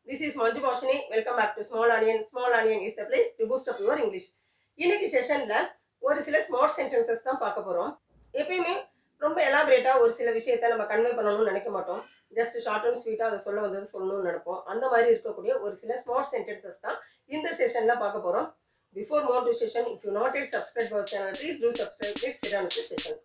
This is Manju Bhashini. Welcome back to Small Onion. Small Onion is the place to boost up your English. இன்னைக்கு செஷன்ல ஒரு சில smart sentences தான் பார்க்க போறோம் எப்பயுமே ரொம்ப எலாபரேட்டா ஒரு சில விஷயத்த நம்ம கன்வே பண்ணணும்னு நினைக்க மாட்டோம் ஜஸ்ட் ஷார்ட் அண்ட் ஸ்வீட்டா அதை சொல்ல வந்தது சொல்லணும்னு நினைப்போம் அந்த மாதிரி இருக்கக்கூடிய ஒரு சில ஸ்மார்ட் சென்டென்சஸ் தான் இந்த செஷன்ல பார்க்க போறோம் before more to session if you not it subscribe our channel please do subscribe let's get on to session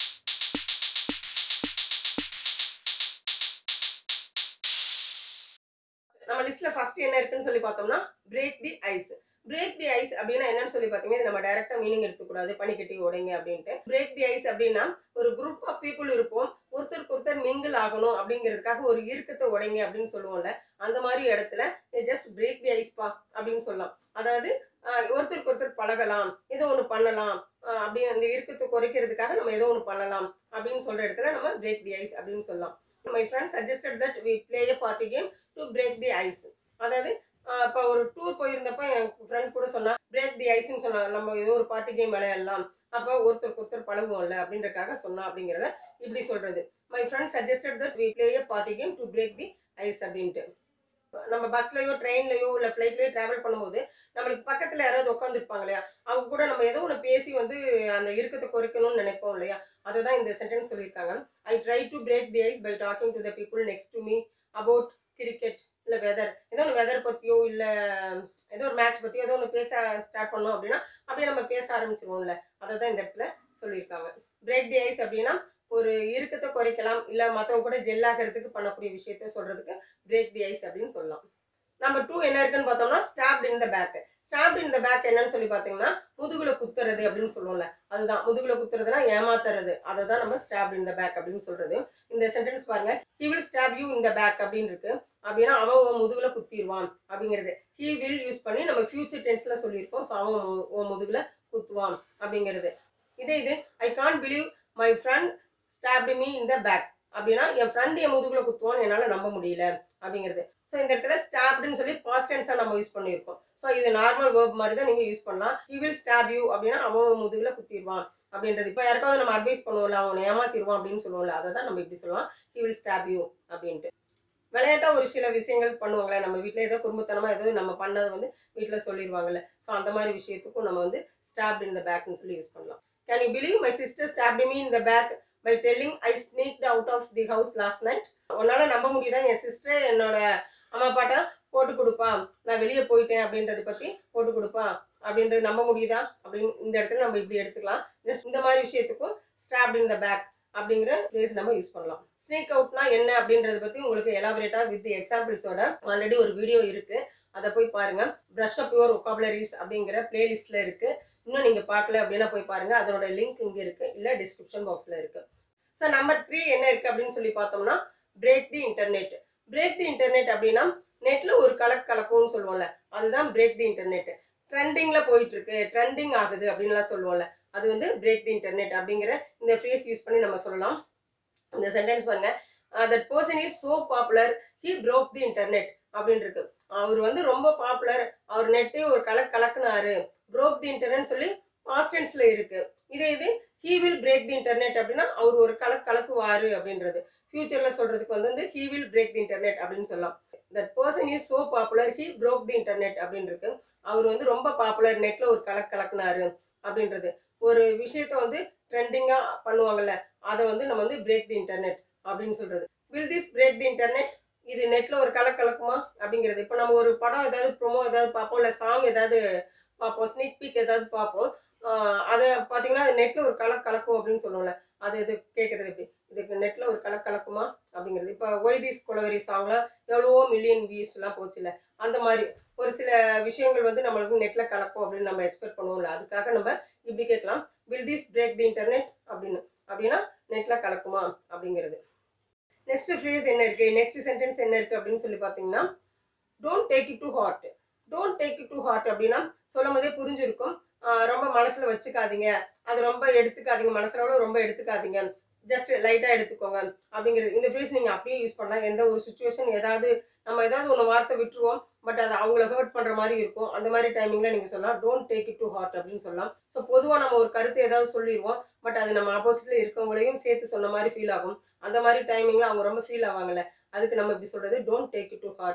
நம்ம லிஸ்ட்ல ஃபர்ஸ்ட் என்ன இருக்குன்னு சொல்லி பார்த்தோம்னா break the ice break the ice அப்படின்னா என்னன்னு சொல்லி பார்த்தீங்கன்னா இது நம்ம டைரக்டா மீனிங் எடுத்துக்கூடாது பனிக்கட்டி உடைங்க அப்படின்ட்டு பிரேக் தி ஐஸ் அப்படின்னா ஒரு குரூப் ஆஃப் பீப்புள் இருப்போம் ஒருத்தருக்கு ஒருத்தர் மிங்கிள் ஆகணும் அப்படிங்கிறதுக்காக ஒரு இறுக்கத்தை உடைங்க அப்படின்னு சொல்லுவோம்ல அந்த மாதிரி இடத்துல ஜஸ்ட் பிரேக் தி ஐஸ் பா அப்படின்னு சொல்லலாம் அதாவது ஆஹ், ஒருத்தருக்கு ஒருத்தர் பழகலாம் ஏதோ ஒன்று பண்ணலாம் ஆஹ், அப்படி அந்த இறுக்கத்தை குறைக்கிறதுக்காக நம்ம ஏதோ ஒன்று பண்ணலாம் அப்படின்னு சொல்ற இடத்துல நம்ம பிரேக் தி ஐஸ் அப்படின்னு சொல்லலாம் my friend suggested that we play a party game to break the ice அதாவது இப்போ ஒரு டூர் போயிருந்தப்ப என் ஃப்ரெண்ட் கூட சொன்னா பிரேக் தி ஐஸ்ன்னு சொன்னாங்க நம்ம ஏதோ ஒரு பார்ட்டி கேம் விளையாடலாம் அப்போ ஒருத்தருக்கு ஒருத்தர் பழகுவோம்ல அப்படின்றக்காக சொன்னா அப்படிங்கிறத இப்படி சொல்றது my friend suggested that we play a party game to break the ice அப்படின்ட்டு நம்ம பஸ்லயோ ட்ரெயின்லயோ இல்லை ஃப்ளைட்லயோ ட்ராவல் பண்ணும்போது நம்மளுக்கு பக்கத்தில் யாராவது உட்காந்துருப்பாங்க இல்லையா அவங்க கூட நம்ம ஏதோ ஒன்று பேசி வந்து அந்த இறுக்கத்தை குறைக்கணும்னு நினைப்போம் இல்லையா அதை தான் இந்த சென்டென்ஸ் சொல்லியிருக்காங்க I try to break the ice by talking to the people next to me about cricket இல்லை வெதர் ஏதோ ஒன்று வெதர் பற்றியோ இல்லை ஏதோ ஒரு மேட்ச் பற்றியோ ஏதோ ஒன்று பேச ஸ்டார்ட் பண்ணோம் அப்படின்னா அப்படியே நம்ம பேச ஆரம்பிச்சிருவோம்ல அதை தான் இந்த இடத்துல சொல்லியிருக்காங்க பிரேக் தி ஐஸ் அப்படின்னா ஒரு இறுக்கத்தை குறைக்கலாம் இல்லை மற்றவங்க கூட ஜெல் ஆகிறதுக்கு பண்ணக்கூடிய விஷயத்த சொல்கிறதுக்கு பிரேக் தி ஐஸ் அப்படின்னு சொல்லலாம் நம்பர் டூ என்ன இருக்குன்னு பார்த்தோம்னா stabbed in the back stabbed in the back என்னன்னு சொல்லி பார்த்தீங்கன்னா முதுகுல குத்துறது அப்படின்னு சொல்லுவோம்ல அதுதான் முதுகுல குத்துறதுனா ஏமாத்துறது அதை தான் நம்ம ஸ்டாப்ட் இன் த பேக் அப்படின்னு சொல்றது இந்த சென்டென்ஸ் பாருங்க ஹி வில் ஸ்டாப் யூ இந்த பேக் அப்படின்னு இருக்கு அப்படின்னா அவன் உன் முதுகுல குத்திடுவான் அப்படிங்கிறது ஹி வில் யூஸ் பண்ணி நம்ம ஃபியூச்சர் டென்ஸ்ல சொல்லியிருக்கோம் ஸோ அவன் உன் உன் முதுகுல குத்துவான் அப்படிங்கிறது இதே இது I can't believe my friend stabbed me இந்த பேக் அப்படின்னா என் ஃப்ரெண்ட் என் முதுகுல குத்துவான்னு என்னால் நம்ப முடியல அப்படிங்கிறது ஸோ இந்த இடத்துல ஸ்டாப்டுன்னு சொல்லி பாஸ்ட் டென்ஸாக நம்ம யூஸ் பண்ணியிருக்கோம் ஸோ இது நார்மல் வேர்ப் மாதிரி தான் நீங்கள் யூஸ் பண்ணலாம் ஹி வில் ஸ்டாப் யூ அப்படின்னா அவன் உன் முதுகுல குத்திடுவான் அப்படின்றது இப்போ யாருக்காவது நம்ம அட்வைஸ் பண்ணுவோம்ல அவனை ஏமாத்திடுவான் அப்படின்னு சொல்லுவோம்ல அதை தான் நம்ம இப்படி சொல்லலாம் ஹி வில் ஸ்டாப் யூ அப்படின்ட்டு விளையாட்டா ஒரு சில விஷயங்கள் பண்ணுவாங்களே நம்ம வீட்டில் ஏதோ குடும்பத்தனமா ஏதோ நம்ம பண்ணதை வந்து வீட்டில் சொல்லிடுவாங்கல்ல ஸோ அந்த மாதிரி விஷயத்துக்கும் நம்ம வந்து ஸ்டாப்ட் இன் த பேக்னு சொல்லி யூஸ் பண்ணலாம் can you believe my sister stabbed me in the back by telling I sneaked out of the house last night உன்னால நம்ப முடியுதா என் சிஸ்டர் என்னோட அம்மா அப்பாட்ட போட்டு கொடுப்பான் நான் வெளியே போயிட்டேன் அப்படின்றத பற்றி போட்டு கொடுப்பான் அப்படின்றது நம்ப முடியுதா அப்படின்னு இந்த இடத்துல நம்ம இப்படி எடுத்துக்கலாம் ஜஸ்ட் இந்த மாதிரி விஷயத்துக்கும் ஸ்டாப்ட் இன் த பேக் அப்படிங்கிற ஃப்ரேஸ் நம்ம யூஸ் பண்ணலாம் ஸ்னீக் அவுட்னா என்ன அப்படின்றத பற்றி உங்களுக்கு எலாபரேட்டாக வித் எக்ஸாம்பிள்ஸோட ஆல்ரெடி ஒரு வீடியோ இருக்குது அதை போய் பாருங்கள் ப்ரஷ் அப் யுவர் ஒக்காபுலரிஸ் அப்படிங்கிற பிளேலிஸ்ட்டில் இருக்குது இன்னும் நீங்கள் பார்க்கல அப்படின்னா போய் பாருங்கள் அதனோட லிங்க் இங்கே இருக்குது இல்லை டிஸ்கிரிப்ஷன் பாக்ஸில் இருக்குது ஸோ நம்பர் த்ரீ என்ன இருக்குது அப்படின்னு சொல்லி பார்த்தோம்னா break the internet break the internet அப்படின்னா நெட்டில் ஒரு கலக்கு கலக்கும்னு சொல்லுவோம்ல அதுதான் பிரேக் தி இன்டர்நெட் ட்ரெண்டிங்கில் போயிட்டு இருக்கு ட்ரெண்டிங் ஆகுது அப்படின்லாம் சொல்லுவோம்ல அது வந்து பிரேக் தி இன்டர்நெட் அப்படிங்கிற இந்த ஃப்ரேஸ் யூஸ் பண்ணி நம்ம சொல்லலாம் இந்த சென்டென்ஸ் பாருங்க that person is so popular he broke the internet அப்படின்னு இருக்கு அவர் வந்து ரொம்ப பாப்புலர் அவர் நெட்டே ஒரு கலக்கு கலக்குனாரு broke தி இன்டர்நெட் சொல்லி பாஸ்ட் டென்ஸ்ல இருக்கு இதே இது he will break the internet அப்படின்னா அவர் ஒரு கலக்கு கலக்குவாரு அப்படின்றது ஃபியூச்சர்ல சொல்றதுக்கு வந்து வந்து he will break the internet அப்படின்னு சொல்லலாம் that person is so popular he broke the internet அப்படின்னு இருக்கு அவர் வந்து ரொம்ப பாப்புலர் நெட்ல ஒரு கலக்கு கலக்குனாரு அப்படின்றது ஒரு விஷயத்த வந்து ட்ரெண்டிங்கா பண்ணுவாங்கல்ல அதை வந்து நம்ம வந்து பிரேக் தி இன்டர்நெட் அப்படின்னு சொல்றது will this break the internet இது நெட்ல ஒரு கலக்கு கலக்குமா அப்படிங்கிறது இப்போ நம்ம ஒரு படம் ஏதாவது ப்ரோமோ ஏதாவது பார்ப்போம் இல்லை சாங் ஏதாவது பார்ப்போம் ஸ்னீக் பீக் ஏதாவது பார்ப்போம் ஆஹ் அதை பார்த்தீங்கன்னா அது நெட்ல ஒரு கலக்கு கலக்கும் அப்படின்னு சொல்லுவோம்ல அது இது கேட்குறது எப்படி இதுக்கு நெட்ல ஒரு கலக்கு கலக்குமா அப்படிங்கிறது இப்போ ஒய்திஸ் குலவரி சாங்லாம் எவ்வளவோ மில்லியன் வியூஸ்லாம் போச்சுல அந்த மாதிரி ஒரு சில விஷயங்கள் வந்து நம்மளுக்கு நெட்ல கலக்கும் அப்படின்னு நம்ம எக்ஸ்பெக்ட் பண்ணுவோம்ல அதுக்காக நம்ம இப்படி கேட்கலாம் will this break the internet அப்படின்னு அப்படின்னா நெட்ல கலக்குமா அப்படிங்கிறது நெக்ஸ்ட் ஃப்ரேஸ் என்ன இருக்கு நெக்ஸ்ட் சென்டென்ஸ் என்ன இருக்கு அப்படின்னு சொல்லி பார்த்தீங்கன்னா don't take it to heart don't take it to heart அப்படின்னா சொல்லும் போதே புரிஞ்சிருக்கும் ஆஹ் ரொம்ப மனசுல வச்சுக்காதீங்க அது ரொம்ப எடுத்துக்காதீங்க மனசுல ரொம்ப எடுத்துக்காதீங்க ஜஸ்ட் லைட்டா எடுத்துக்கோங்க அப்படிங்கிறது இந்த ஃப்ரேஸ் நீங்க அப்படியே யூஸ் பண்ணலாம் எந்த ஒரு சுச்சுவேஷன் ஏதாவது நம்ம ஏதாவது ஒன்று வார்த்தை விட்டுருவோம் பட் அது அவங்கள ஹர்ட் பண்ற மாதிரி இருக்கும் அந்த மாதிரி டைமிங்ல நீங்க சொல்லலாம் don't take it to heart அப்படின்னு சொல்லலாம் ஸோ பொதுவாக நம்ம ஒரு கருத்து ஏதாவது சொல்லிடுவோம் பட் அது நம்ம ஆப்போசிட்ல இருக்கவங்களையும் சேர்த்து சொன்ன மாதிரி ஃபீல் ஆகும் அந்த மாதிரி டைமிங்ல அவங்க ரொம்ப ஃபீல் ஆவாங்கல்ல அதுக்கு நம்ம இப்படி சொல்றது don't take it to heart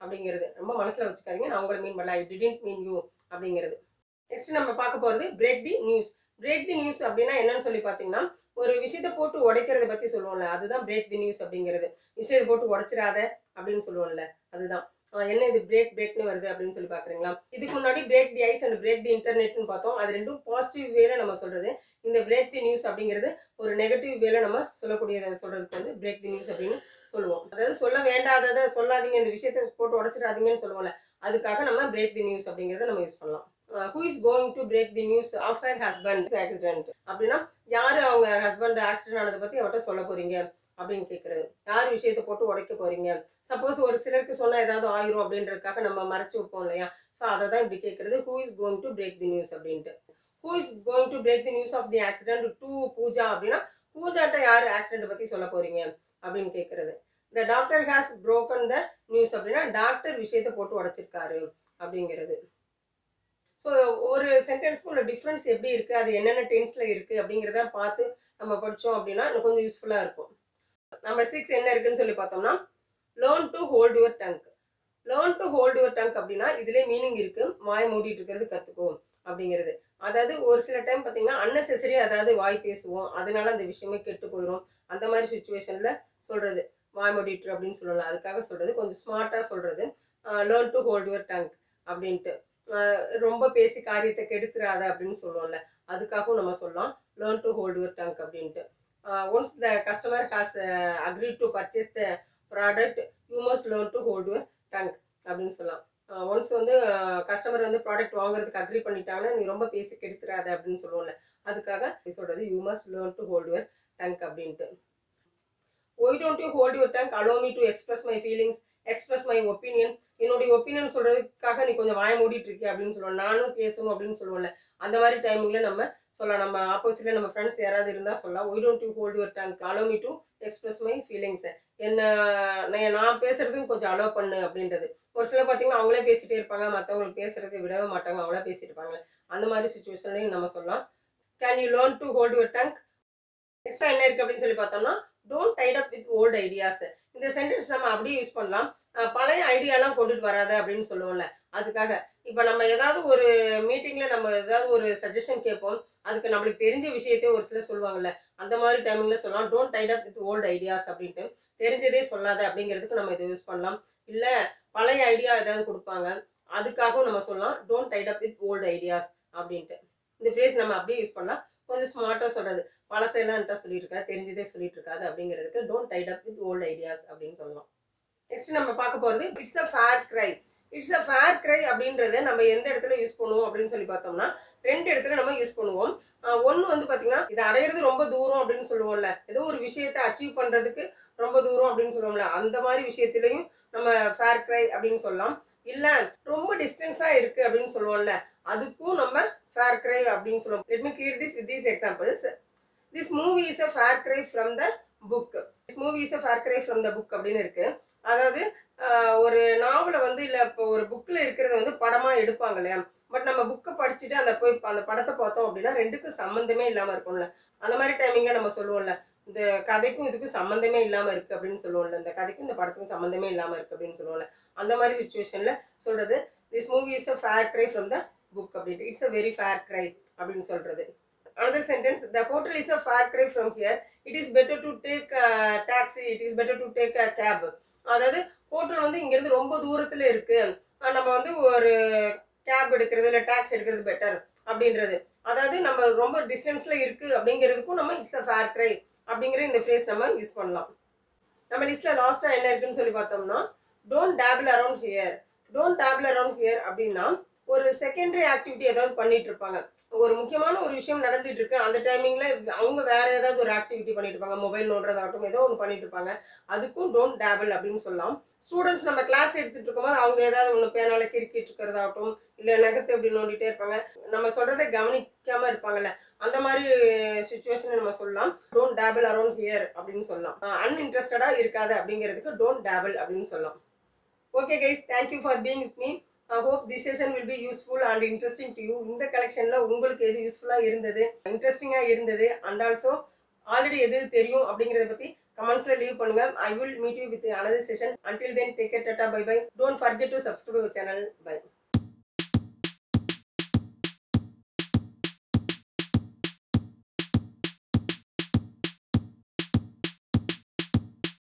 அப்படிங்கிறது ரொம்ப மனசுல வச்சுக்காதீங்க நான் உங்களை மீன் பண்ணல ஐ டிடன்ட் மீன் யூ அப்படிங்கிறது நெக்ஸ்ட் நம்ம பார்க்க போகிறது break the news break the news அப்படின்னா என்னன்னு சொல்லி பார்த்தீங்கன்னா ஒரு விஷயத்தை போட்டு உடைக்கிறத பற்றி சொல்லுவோம்ல அதுதான் பிரேக் தி நியூஸ் அப்படிங்கிறது விஷயத்தை போட்டு உடைச்சிடாத அப்படின்னு சொல்லுவோம்ல அதுதான் ஆஹ் என்ன இது பிரேக் பிரேக்னு வருது அப்படின்னு சொல்லி பார்க்குறீங்களா இதுக்கு முன்னாடி break the ice and break the இன்டர்நெட்னு பார்த்தோம் அது ரெண்டும் பாசிட்டிவ் வேல நம்ம சொல்றது இந்த பிரேக் தி நியூஸ் அப்படிங்கிறது ஒரு நெகட்டிவ் வேல நம்ம சொல்லக்கூடியதை சொல்றதுக்கு வந்து பிரேக் தி நியூஸ் அப்படின்னு சொல்லுவோம் அதாவது சொல்ல வேண்டாததை சொல்லாதீங்க இந்த விஷயத்தை போட்டு உடச்சிடாதீங்கன்னு சொல்லுவோம்ல அதுக்காக நம்ம பிரேக் தி நியூஸ் அப்படிங்கிறத நம்ம யூஸ் பண்ணலாம் who is going to break the news of her husband accident அப்படின்னா யார் அவங்க ஹஸ்பண்ட் ஆக்சிடென்ட் ஆனதை பற்றி அவர்கிட்ட சொல்ல போறீங்க அப்படின்னு கேட்குறது யார் விஷயத்தை போட்டு உடைக்க போறீங்க சப்போஸ் ஒரு சிலருக்கு சொன்னால் ஏதாவது ஆயிரும் அப்படின்றதுக்காக நம்ம மறைச்சு வைப்போம் இல்லையா ஸோ அதை தான் இப்படி கேட்குறது who is going to break the news அப்படின்ட்டு who is going to break the news of the accident to Pooja அப்படின்னா பூஜாட்ட யார் ஆக்சிடென்ட் பற்றி சொல்ல போறீங்க அப்படின்னு கேட்குறது the doctor has broken the news அப்படின்னா டாக்டர் விஷயத்தை போட்டு உடைச்சிருக்காரு அப்படிங்கிறது ஸோ ஒரு சென்டென்ஸ்க்கு உள்ள டிஃப்ரென்ஸ் எப்படி இருக்குது அது என்னென்ன டென்ஸில் இருக்குது அப்படிங்கிறத பார்த்து நம்ம படித்தோம் அப்படின்னா இன்னும் கொஞ்சம் யூஸ்ஃபுல்லாக இருக்கும் நம்ம சிக்ஸ் என்ன இருக்குன்னு சொல்லி பார்த்தோம்னா learn to hold your tongue learn to hold your tongue அப்படின்னா இதுலேயே மீனிங் இருக்குது வாய் மூடிட்டு இருக்கிறது கற்றுக்கோ அப்படிங்கிறது அதாவது ஒரு சில டைம் பார்த்தீங்கன்னா அன்னெசரி அதாவது வாய் பேசுவோம் அதனால அந்த விஷயமே கெட்டு போயிடும் அந்த மாதிரி சுச்சுவேஷனில் சொல்கிறது வாய் மூடிட்டு அப்படின்னு சொல்லலாம் அதுக்காக சொல்கிறது கொஞ்சம் ஸ்மார்ட்டாக சொல்கிறது learn to hold your tongue அப்படின்ட்டு ஆஹ் ரொம்ப பேசி காரியத்தை கெடுத்துறாத அப்படின்னு சொல்லுவோம்ல அதுக்காகவும் நம்ம சொல்லலாம் learn to hold your tongue அப்படின்ட்டு once the customer has agree to purchase the product you must learn to hold your tongue அப்படின்னு சொல்லலாம் ஒன்ஸ் வந்து கஸ்டமர் வந்து ப்ராடக்ட் வாங்குறதுக்கு அக்ரி பண்ணிட்டாங்கன்னா நீ ரொம்ப பேசி கெடுத்துறாத அப்படின்னு சொல்லுவோம்ல அதுக்காக சொல்கிறது you must learn to hold your tongue அப்படின்ட்டு why don't you hold your tongue allow me to express my feelings express my opinion என்னுடைய ஒப்பீனியன் சொல்றதுக்காக நீ கொஞ்சம் வாய மூடிட்டு இருக்கிய அப்படின்னு சொல்லுவோம் நானும் பேசணும் அப்படின்னு சொல்லுவோம்ல அந்த மாதிரி டைமிங்ல நம்ம சொல்லலாம் நம்ம ஆப்போசிட்ல நம்ம ஃப்ரெண்ட்ஸ் யாராவது இருந்தால் சொல்லலாம் why don't you hold your tongue allow me to express my feelings என்ன நான் நான் பேசுறதுக்கும் கொஞ்சம் அலோவ் பண்ணு அப்படின்றது ஒரு சிலர் பார்த்தீங்கன்னா அவங்களே பேசிட்டே இருப்பாங்க மற்றவங்களுக்கு பேசுறதுக்கு விடவே மாட்டாங்க அவங்களே பேசிட்டு இருப்பாங்க அந்த மாதிரி சுச்சுவேஷன்லையும் நம்ம சொல்லலாம் can you learn to hold your tongue extra என்ன இருக்கு அப்படின்னு சொல்லி பார்த்தோம்னா don't tied up with old ideas இந்த சென்டென்ஸ் நம்ம அப்படியே யூஸ் பண்ணலாம் அஹ் பழைய ஐடியாலாம் கொண்டுட்டு வராத அப்படின்னு சொல்லுவோம்ல அதுக்காக இப்போ நம்ம ஏதாவது ஒரு மீட்டிங்கில் நம்ம ஏதாவது ஒரு சஜஷன் கேட்போம் அதுக்கு நம்மளுக்கு தெரிஞ்ச விஷயத்தையே ஒரு சிலர் சொல்லுவாங்கல்ல அந்த மாதிரி டைமிங்கில் சொல்லலாம் don't tied up with old ideas அப்படின்ட்டு தெரிஞ்சதே சொல்லாத அப்படிங்கிறதுக்கு நம்ம இதை யூஸ் பண்ணலாம் இல்லை பழைய ஐடியா ஏதாவது கொடுப்பாங்க அதுக்காகவும் நம்ம சொல்லலாம் don't tied up with old ideas அப்படின்ட்டு இந்த ஃப்ரேஸ் நம்ம அப்படியே யூஸ் பண்ணலாம் கொஞ்சம் ஸ்மார்ட்டாக சொல்கிறது பழசெல்லாம் என்கிட்ட சொல்லிட்டு இருக்காது தெரிஞ்சதே சொல்லிட்டு இருக்காது அப்படிங்கிறதுக்கு don't tied up with old ideas அப்படின்னு சொல்லலாம் நெக்ஸ்ட் நம்ம பார்க்க போகிறது it's a fair cry it's a fair cry அப்படின்றத நம்ம எந்த இடத்துல யூஸ் பண்ணுவோம் அப்படின்னு சொல்லி பார்த்தோம்னா ரெண்டு இடத்துல நம்ம யூஸ் பண்ணுவோம் ஒன்று வந்து பார்த்தீங்கன்னா இது அடையிறது ரொம்ப தூரம் அப்படின்னு சொல்லுவோம்ல ஏதோ ஒரு விஷயத்தை அச்சீவ் பண்ணுறதுக்கு ரொம்ப தூரம் அப்படின்னு சொல்லுவோம்ல அந்த மாதிரி விஷயத்துலையும் நம்ம ஃபேர் க்ரை அப்படின்னு சொல்லலாம் இல்லை ரொம்ப டிஸ்டன்ஸாக இருக்குது அப்படின்னு சொல்லுவோம்ல அதுக்கும் நம்ம ஃபேர் க்ரை அப்படின்னு சொல்லுவோம் let me clear this with these examples this movie is a fair cry from the book this movie is a fair cry from the book அப்படின்னு இருக்கு அதாவது ஆஹ், ஒரு நாவலை வந்து இல்லை இப்போ ஒரு புக்கில் இருக்கிறத வந்து படமாக எடுப்பாங்க இல்லையா பட் நம்ம புக்கை படிச்சுட்டு அந்த போய் அந்த படத்தை பார்த்தோம் அப்படின்னா ரெண்டுக்கும் சம்மந்தமே இல்லாமல் இருக்கும்ல அந்த மாதிரி டைமிங்கில் நம்ம சொல்லுவோம்ல இந்த கதைக்கும் இதுக்கும் சம்மந்தமே இல்லாமல் இருக்குது அப்படின்னு சொல்லுவோம்ல இந்த கதைக்கும் இந்த படத்துக்கும் சம்மந்தமே இல்லாமல் இருக்குது அப்படின்னு சொல்லுவோம்ல அந்த மாதிரி சுச்சுவேஷனில் சொல்கிறது this movie is a fair cry from the book அப்படின்ட்டு it's a very fair cry அப்படின்னு சொல்கிறது another sentence the hotel is a far cry from here it is better to take a taxi it is better to take a cab அதாவது hotel வந்து இங்கேருந்து ரொம்ப தூரத்தில் இருக்கு அஹ் நம்ம வந்து ஒரு கேப் எடுக்கிறது இல்லை டாக்ஸி எடுக்கிறது பெட்டர் அப்படின்றது அதாவது நம்ம ரொம்ப டிஸ்டன்ஸில் இருக்கு அப்படிங்கிறதுக்கும் நம்ம இட்ஸ் அ ஃபேர் க்ரை அப்படிங்கிற இந்த ஃப்ரேஸ் நம்ம யூஸ் பண்ணலாம் நம்ம லிஸ்ட்டில் லாஸ்ட்டாக என்ன இருக்குன்னு சொல்லி பார்த்தோம்னா don't table around here don't table around here அப்படின்னா ஒரு செகண்டரி ஆக்டிவிட்டி ஏதாவது பண்ணிட்டு இருப்பாங்க ஒரு முக்கியமான ஒரு விஷயம் நடந்துட்டு இருக்கு அந்த டைமிங்ல அவங்க வேற ஏதாவது ஒரு ஆக்டிவிட்டி பண்ணிட்டு இருப்பாங்க மொபைல் நோண்டுறதாகட்டும் ஏதோ ஒன்று பண்ணிட்டு இருப்பாங்க அதுக்கும் டோன்ட் டேபிள் அப்படின்னு சொல்லலாம் ஸ்டூடெண்ட்ஸ் நம்ம கிளாஸ் எடுத்துட்டு இருக்கும்போது அவங்க ஏதாவது ஒன்று பேனால கிறுக்கிட்டு இருக்கிறதாகட்டும் இல்லை நகத்தை இப்படி நோண்டிட்டே இருப்பாங்க நம்ம சொல்றதை கவனிக்காம இருப்பாங்கல்ல அந்த மாதிரி சுச்சுவேஷனை நம்ம சொல்லலாம் டோன்ட் டேபிள் அரௌண்ட் ஹியர் அப்படின்னு சொல்லலாம் அன்இன்ட்ரெஸ்டடா இருக்காது அப்படிங்கிறதுக்கு டோன்ட் டேபிள் அப்படின்னு சொல்லலாம் okay guys thank you for being with me I hope this session will be useful and interesting to you இந்த கலெக்ஷனில் உங்களுக்கு எது யூஸ்ஃபுல்லாக இருந்தது இன்ட்ரெஸ்டிங்காக இருந்தது அண்ட் ஆல்சோ ஆல்ரெடி எது தெரியும் அப்படிங்கிறத பற்றி கமெண்ட்ஸ்ல லீவ் பண்ணுங்க I will meet you with another session until then take care tata bye bye don't forget to subscribe our channel by